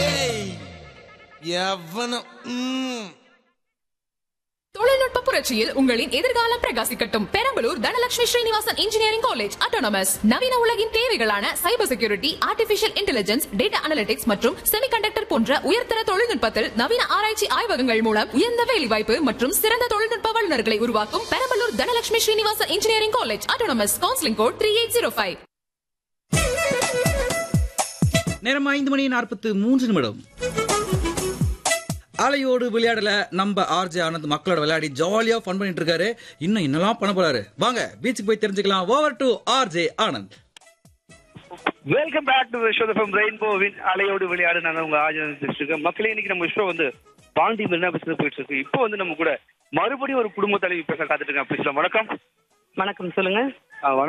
ஏய் எவனும் ம். தொழில்நுட்ப புரட்சியில் உங்களின் எதிர்காலம் பிரகாசிக்கட்டும் Perambalur Dhanalakshmi Srinivasan engineering college autonomous நவீன உலகின் தேவைகளான cyber security artificial intelligence data analytics மற்றும் செமிகண்டக்டர் போன்ற உயர்தர தொழில்நுட்பத்தில் நவீன ஆராய்ச்சி ஆய்வகங்கள் மூலம் உயர்ந்த வேலைவாய்ப்பு மற்றும் சிறந்த தொழில்நுட்ப வல்லுநர்களை உருவாக்கும் Perambalur Dhanalakshmi Srinivasan engineering college autonomous counselling code three eight zero five நேரம் ஐந்து மணி நாற்பத்து மூன்று நிமிடம் அலையோடு விளையாடல நம்ம ஆர்ஜே ஆனந்த் மக்களோட விளையாடி ஜாலியா ஃபன் பண்ணிட்டு இருக்காரு இன்னும் என்னெல்லாம் பண்ண போறாரு வாங்க பீச்சுக்கு போய் தெரிஞ்சுக்கலாம் over to RJ Anand welcome back to show from ரெயின்போவின் அலையோடு விளையாடு நான் உங்க ஆஜன் இருக்கேன் மக்களே இன்னைக்கு நம்ம ஷோ வந்து பாண்டி மெரினா பஸ்ல போயிட்டு இருக்கு இப்போ வந்து நம்ம கூட மறுபடியும் ஒரு குடும்ப தலைவி பேச காத்துட்டு இருக்கேன் பேசலாம் வணக்கம் வணக்கம் சொல்லுங்க ஆ,